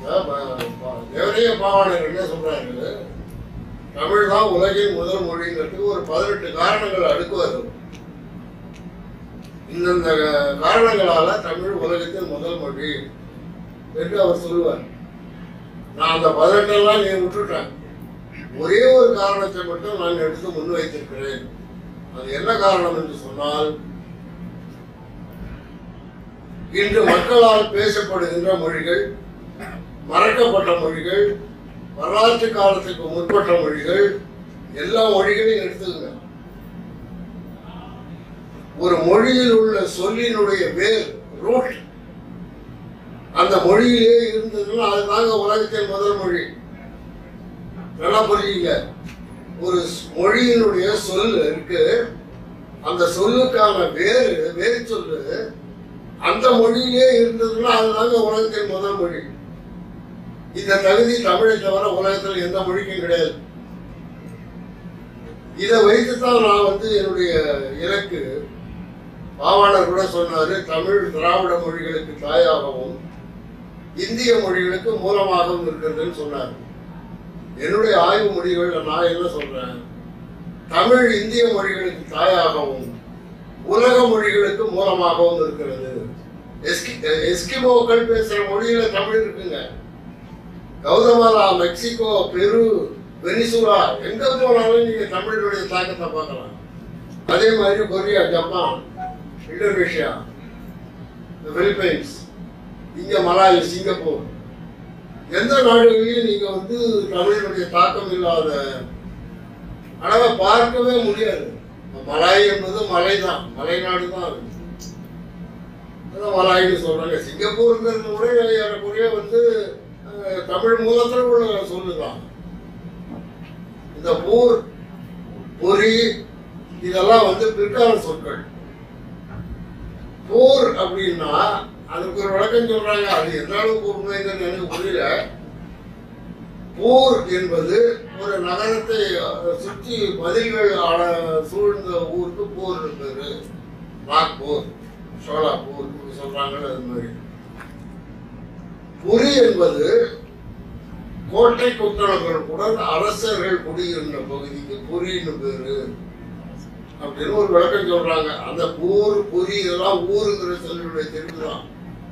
தேவரைய பாவாணர் என்ன சொல்றாரு தமிழ் தான் உலகின் முதல் மொழிங்கிறதுக்கு ஒரு பதினெட்டு காரணங்கள் அடுக்குவார் அவர். இந்தந்த காரணங்களால தமிழ் உலகத்தின் முதல் மொழி என்று அவர் சொல்லுவார் நான் அந்த பதினெட்டெல்லாம் நீ விட்டுட்டேன் ஒரே ஒரு காரணத்தை மட்டும் நான் எடுத்து முன்வைத்திருக்கிறேன் அது என்ன காரணம் என்று சொன்னால் இன்று மக்களால் பேசப்படுகின்ற மொழிகள் மறக்கப்பட்ட மொழிகள் வரலாற்று காலத்துக்கு முற்பட்ட மொழிகள் எல்லா மொழிகளையும் எடுத்துக்கங்க ஒரு மொழியில் உள்ள சொல்லினுடைய வேர் ரூட் அந்த மொழியிலே இருந்ததுன்னா அதுதாங்க உலகத்தின் முதல் மொழி நல்லா புரியுங்க ஒரு ஸ்- மொழியினுடைய சொல் இருக்கு அந்த சொல்லுக்கான வேறு வேறு சொல்லு அந்த மொழியிலே இருந்ததுன்னா அதுதாங்க உலகத்தின் முதல் மொழி இந்த தகுதி தமிழை தவிர உலகத்தில் எந்த மொழிக்கும் கிடையாது இதை வைத்துத்தான் நான் வந்து என்னுடைய இலக்கு பாவாணர் கூட சொன்னாரு தமிழ் திராவிட மொழிகளுக்கு தாயாகவும் இந்திய மொழிகளுக்கு மூலமாகவும் இருக்கிறதுன்னு சொன்னார் என்னுடைய ஆய்வு மொழிகள்ல நான் என்ன சொல்றேன் தமிழ் இந்திய மொழிகளுக்கு தாயாகவும் உலக மொழிகளுக்கு மூலமாகவும் இருக்கிறது எஸ்கி எஸ்கிமோக்கள் பேசுற மொழியில தமிழ் இருக்குங்க கௌதமாலா மெக்சிகோ பெரு வெனிசுலா எங்க போனாலும் நீங்க தமிழுடைய தாக்கத்தை பார்க்கலாம் அதே மாதிரி கொரியா ஜப்பான் இந்தோனேஷியா பிலிப்பைன்ஸ் இங்க மலாய் சிங்கப்பூர் எந்த நாடுகளிலும் நீங்க வந்து தமிழினுடைய தாக்கம் இல்லாத அளவை பார்க்கவே முடியாது மலாய் என்பது மலை தான் மலைநாடு தான் அது அதான் மலாய்னு சொல்றாங்க சிங்கப்பூருங்கிறது கூட ஏறக்குறைய வந்து அஹ், தமிழ் மூலத்தில் உள்ள சொல்லுதான் இந்த பூர் பொறி இதெல்லாம் வந்து பிற்கால சொற்கள் போர் அப்படின்னா அதுக்கு ஒரு விளக்கம் சொல்றாங்க அது எந்த அளவுக்கு உண்மைங்கிறது எனக்கு புரியல போர் என்பது ஒரு நகரத்தை அஹ், சுற்றி மதில்கள் ஆட சூழ்ந்த ஊருக்கு போர் பேரு நாக்பூர் சோலாப்பூர் இப்படி சொல்றாங்கல்ல அது மாதிரி புரி என்பது கோட்டை கொத்தளங்கள் கூட அரசர்கள் குடியிருந்த பகுதிக்கு புரின்னு பேரு அப்படின்னு ஒரு விளக்கம் சொல்றாங்க அந்த ஊர் புரி இதெல்லாம் ஊருங்கிற சொல்லுடைய தெரிவு தான்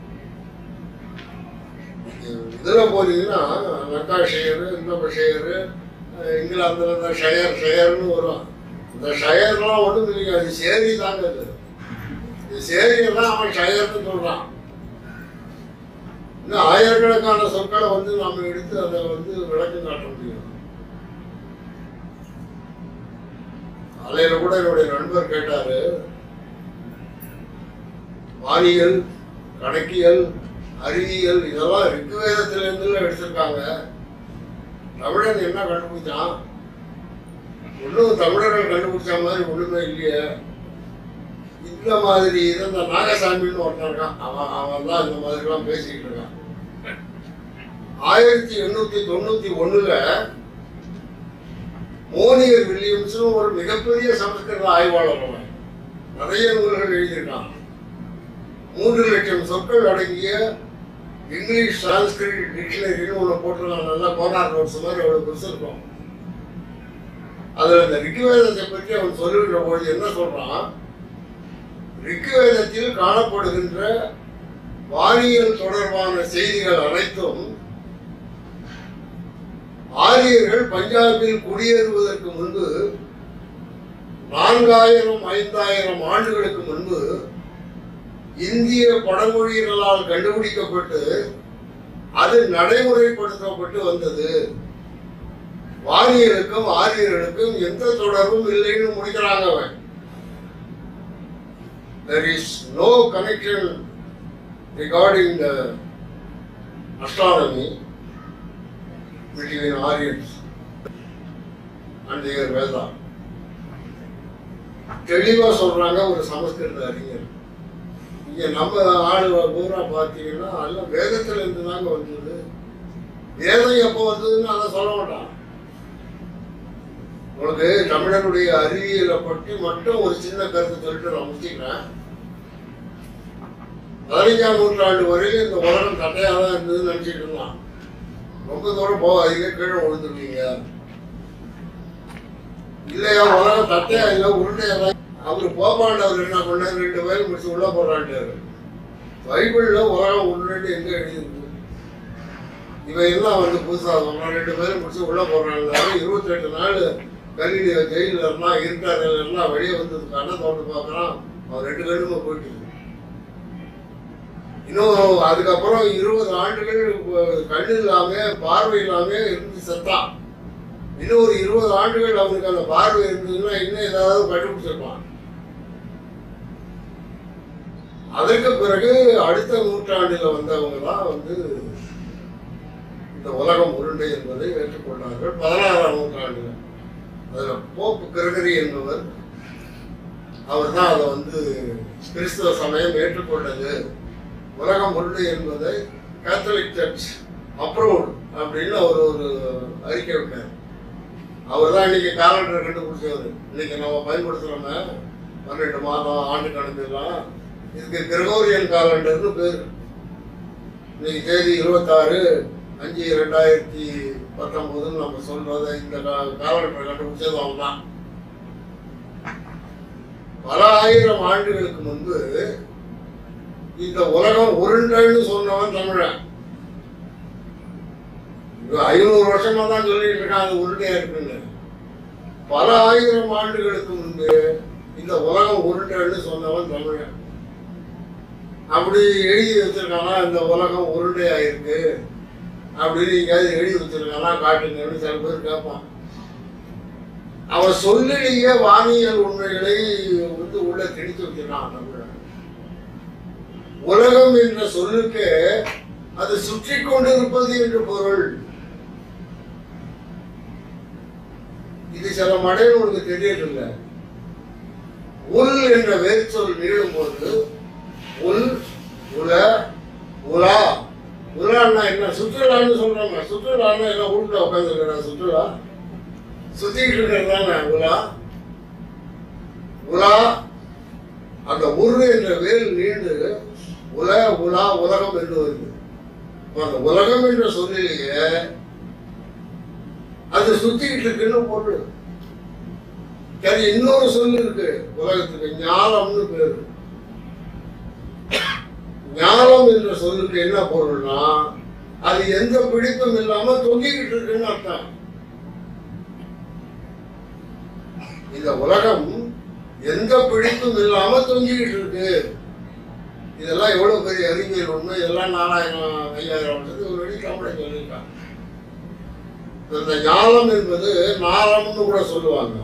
இதுல போனீங்கன்னா லங்காஷயர் இந்த ஷெயர் இங்கிலாந்துல இந்த ஷயர் ஷயர்னு வரும் இந்த ஷயர்லாம் ஒண்ணும் இல்லைங்க அது சேரி தாங்க அது இது சேரியெல்லாம் அவன் ஷயர்னு சொல்றான் இன்னும் ஆயிரக்கணக்கான சொற்களை வந்து நாம எடுத்து அதை வந்து விளக்கம் காட்ட முடியும் காலையில கூட என்னுடைய நண்பர் கேட்டாரு வானியல் கணக்கியல் அறிவியல் இதெல்லாம் ரிக்குவேதத்துல இருந்து எடுத்திருக்காங்க தமிழன் என்ன கண்டுபிடிச்சான் ஒன்றும் தமிழர்கள் கண்டுபிடிச்ச மாதிரி ஒண்ணுமே இல்லையே இந்த மாதிரி இது இந்த நாகசாமின்னு ஒருத்தன் இருக்கான் அவன் அவன் தான் இந்த மாதிரிலாம் பேசிக்கிட்டு இருக்கான் ஆயிரத்தி எண்ணூத்தி தொண்ணூத்தி ஒண்ணுல மோனியர் வில்லியம்ஸ்னு ஒரு மிகப்பெரிய சமஸ்கிருத ஆய்வாளர் அவன் நிறைய நூல்கள் எழுதியிருக்கான் மூன்று லட்சம் சொற்கள் அடங்கிய இங்கிலீஷ் சான்ஸ்கிரிட் டிக்ஷனரின்னு ஒன்று போட்டிருக்கான் நல்லா கோனார் நோட்ஸ் மாதிரி அவ்வளோ பெருசு இருக்கும் அதில் இந்த ரிக்குவேதத்தை பற்றி அவன் சொல்லுகிற பொழுது என்ன சொல்றான் ரிக்குவேதத்தில் காணப்படுகின்ற வானியல் தொடர்பான செய்திகள் அனைத்தும் ஆரியர்கள் பஞ்சாபில் குடியேறுவதற்கு முன்பு நான்காயிரம் ஐந்தாயிரம் ஆண்டுகளுக்கு முன்பு இந்திய பழமொழியினரால் கண்டுபிடிக்கப்பட்டு அது நடைமுறைப்படுத்தப்பட்டு வந்தது வாரியருக்கும் ஆரியர்களுக்கும் எந்த தொடர்பும் இல்லைன்னு முடிக்கிறாங்க அவன் there is no connection regarding the astronomy between Aryans and their Veda. தெளிவா சொல்றாங்க ஒரு சமஸ்கிருத அறிஞர் இங்க நம்ம ஆளு பூரா பார்த்தீங்கன்னா எல்லாம் வேதத்துல இருந்து தாங்க வந்தது வேதம் எப்போ வந்ததுன்னு அதை சொல்ல மாட்டான் உங்களுக்கு தமிழனுடைய அறிவியலை பற்றி மட்டும் ஒரு சின்ன கருத்து சொல்லிட்டு நான் முடிச்சுக்கிறேன் பதினைஞ்சாம் நூற்றாண்டு வரையும் இந்த உலகம் தட்டையாக தான் இருந்ததுன்னு நினைச்சிட்டு இருந்தான் ரொம்ப தூரம் போகாதீங்க கீழே விழுந்துருவீங்க இல்லையா உலகம் தட்டையா இல்லை உருண்டையா தான் அவரு போப்பாண்டவர் என்ன பண்ணாரு ரெண்டு பேரும் முடிச்சு உள்ள போறான்ட்டாரு பைபிள்ல உலகம் உருண்டு எங்க எழுதிருக்கு இவன் எல்லாம் வந்து புதுசா சொல்றான் ரெண்டு பேரும் முடிச்சு உள்ள போறாங்க இருபத்தி எட்டு நாள் கல்லில ஜெயில இருந்தான் இருக்காரு எல்லாம் வெளியே வந்தது கண்ணை தோண்டு பார்க்கறான் அவன் ரெண்டு பேருமே போயிட்டு இன்னும் அதுக்கப்புறம் இருபது ஆண்டுகள் கண்ணு இல்லாம பார்வை இல்லாம இருந்து செத்தான் இன்னும் ஒரு இருபது ஆண்டுகள் அவனுக்கு அந்த பார்வை இருந்ததுன்னா இன்னும் ஏதாவது கண்டுபிடிச்சிருப்பான் அதற்கு பிறகு அடுத்த நூற்றாண்டில் வந்தவங்க தான் வந்து இந்த உலகம் உருண்டை என்பதை ஏற்றுக்கொண்டார்கள் பதினாறாம் நூற்றாண்டில் அதில் போப்பு கிரகரி என்பவர் அவர் தான் அதை வந்து கிறிஸ்தவ சமயம் ஏற்றுக்கொண்டது உலகம் உருண்டை என்பதை கேத்தலிக் சர்ச் அப்ரூவ்ட் அப்படின்னு அவர் ஒரு அறிக்கை விட்டார் அவர் தான் இன்னைக்கு காலண்டர் கண்டுபிடிச்சவர் இன்னைக்கு நம்ம பயன்படுத்துறோமே பன்னெண்டு மாதம் ஆண்டு கணக்கெல்லாம் இதுக்கு கிரகோரியன் காலண்டர்னு பேர் இன்னைக்கு தேதி இருபத்தாறு அஞ்சு ரெண்டாயிரத்தி பத்தொன்பதுன்னு நம்ம சொல்றத இந்த கா- காலண்டர் கண்டுபிடிச்சது அவன் தான் பல ஆயிரம் ஆண்டுகளுக்கு முன்பு இந்த உலகம் உருண்டைன்னு சொன்னவன் தமிழன் இது ஐநூறு வருஷமா தான் சொல்லிட்டு இருக்கான் அது உருண்டையா இருக்குன்னு பல ஆயிரம் ஆண்டுகளுக்கு முன்பு இந்த உலகம் உருண்டைன்னு சொன்னவன் தமிழன் அப்படி எழுதி வச்சிருக்கானா இந்த உலகம் உருண்டையா இருக்கு அப்படின்னு எங்கேயாவது எழுதி வச்சிருக்கானா காட்டுங்கன்னு சில பேர் கேட்பான் அவன் சொல்லிலேயே வானியல் உண்மைகளை வந்து உள்ள திணித்து வச்சிருக்கான் தமிழன் உலகம் என்ற சொல்லுக்கு அது சுற்றி கொண்டிருப்பது என்று பொருள் இது சில மடையில் உனக்கு தெரியவில்லை உல் என்ற வேர்ச்சொல் நீளும் போது உல் உல உலா உலான்னா என்ன சுற்றுலான்னு சொல்றாங்க சுற்றுலான்னா என்ன வீட்டுல உட்காந்துருக்கிற சுற்றுலா சுத்திட்டு இருக்கிறது தானே உலா உலா அந்த உரு என்ற வேல் நீண்டு உல உலா உலகம் என்று வருது அப்ப அந்த உலகம் என்ற சொல்லிலேயே அது சுத்திக்கிட்டு இருக்குன்னு பொருள் சரி இன்னொரு சொல் இருக்கு உலகத்துக்கு ஞானம்னு பேரு ஞானம் என்ற சொல்லுக்கு என்ன பொருள்னா அது எந்த பிடிப்பும் இல்லாம தொங்கிக்கிட்டு இருக்குன்னு அர்த்தம் இந்த உலகம் எந்த பிடிப்பும் இல்லாம தொங்கிக்கிட்டு இருக்கு இதெல்லாம் எவ்வளவு பெரிய அறிவியல் உண்மை இதெல்லாம் நாலாயிரம் ஐயாயிரம் வருஷத்துக்கு முன்னாடி தமிழை சொல்லியிருக்காங்க இந்த ஞானம் என்பது நாளம்னு கூட சொல்லுவாங்க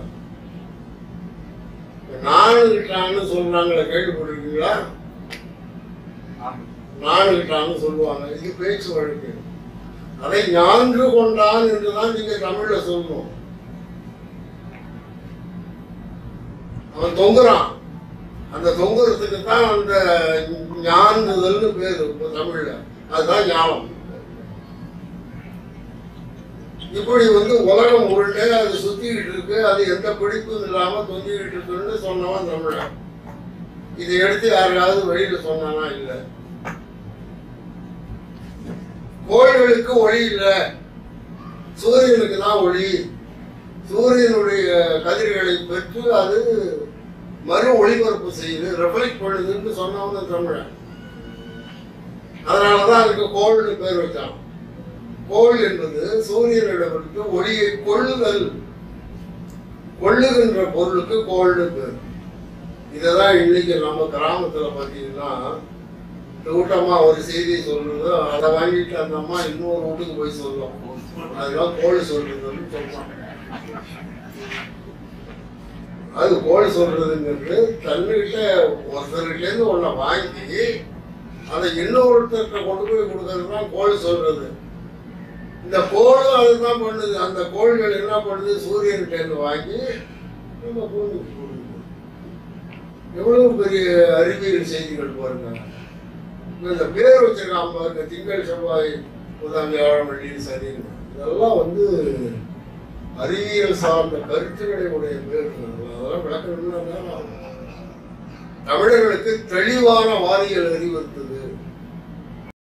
நானுகிட்டான்னு சொல்றாங்களே கேள்விப்பட்டிருக்கீங்களா நானுகிட்டான்னு சொல்லுவாங்க இது பேச்சு வழக்கு அதை ஞான்று கொண்டான் என்றுதான் நீங்க தமிழ்ல சொல்லணும் அவன் தொங்குறான் அந்த தொங்குறதுக்கு தான் அந்த ஞானுதல்னு பேரு இப்ப தமிழ்ல அதுதான் ஞானம் இப்படி வந்து உலகம் உருண்டை அது சுத்திக்கிட்டு இருக்கு அது எந்த பிடிப்பும் இல்லாம தொங்கிக்கிட்டு இருக்குன்னு சொன்னவன் தமிழன் இதை எடுத்து யாருக்காவது வெளியில சொன்னானா இல்ல கோள்களுக்கு ஒளி இல்ல சூரியனுக்கு தான் ஒளி சூரியனுடைய கதிர்களை பெற்று அது மறு ஒளிபரப்பு செய்யுது ரெஃப்ளெக்ட் பண்ணுதுன்னு சொன்னவன் தமிழன் அதனாலதான் அதுக்கு கோள்னு பேர் வச்சான் கோள் என்பது சூரியனிடமிருந்து ஒளியை கொள்ளுதல் கொள்ளுகின்ற பொருளுக்கு கோள்னு பேர் இததான் இன்னைக்கு நம்ம கிராமத்துல பாத்தீங்கன்னா கூட்டமா ஒரு செய்தி சொல்றது அதை வாங்கிட்டு அந்த அம்மா இன்னொரு வீட்டுக்கு போய் சொல்லும் அதெல்லாம் கோழி சொல்றதுன்னு சொல்றாங்க அது கோழி சொல்றதுங்கிறது தன்னுகிட்ட ஒருத்தர்கிட்ட இருந்து ஒன்ன வாங்கி அதை இன்னொருத்தர்கிட்ட கொண்டு போய் கொடுக்கறது தான் கோழி சொல்றது இந்த கோளும் அதுதான் பண்ணுது அந்த கோள்கள் என்ன பண்ணுது சூரியன்கிட்ட இருந்து வாங்கி நம்ம பூமிக்கு கொடுக்குது எவ்வளவு பெரிய அறிவியல் செய்திகள் பாருங்க இப்ப இந்த பேர் வச்சிருக்கான் பாருங்க திங்கள் செவ்வாய் புதன் வியாழன் வெள்ளி சனி இதெல்லாம் வந்து அறிவியல் சார்ந்த கருத்துக்களை உடைய பேர்கள் அதெல்லாம் விளக்கணும்னா நேரம் ஆகும். தமிழர்களுக்கு தெளிவான வாரியல் அறிவு இருக்குது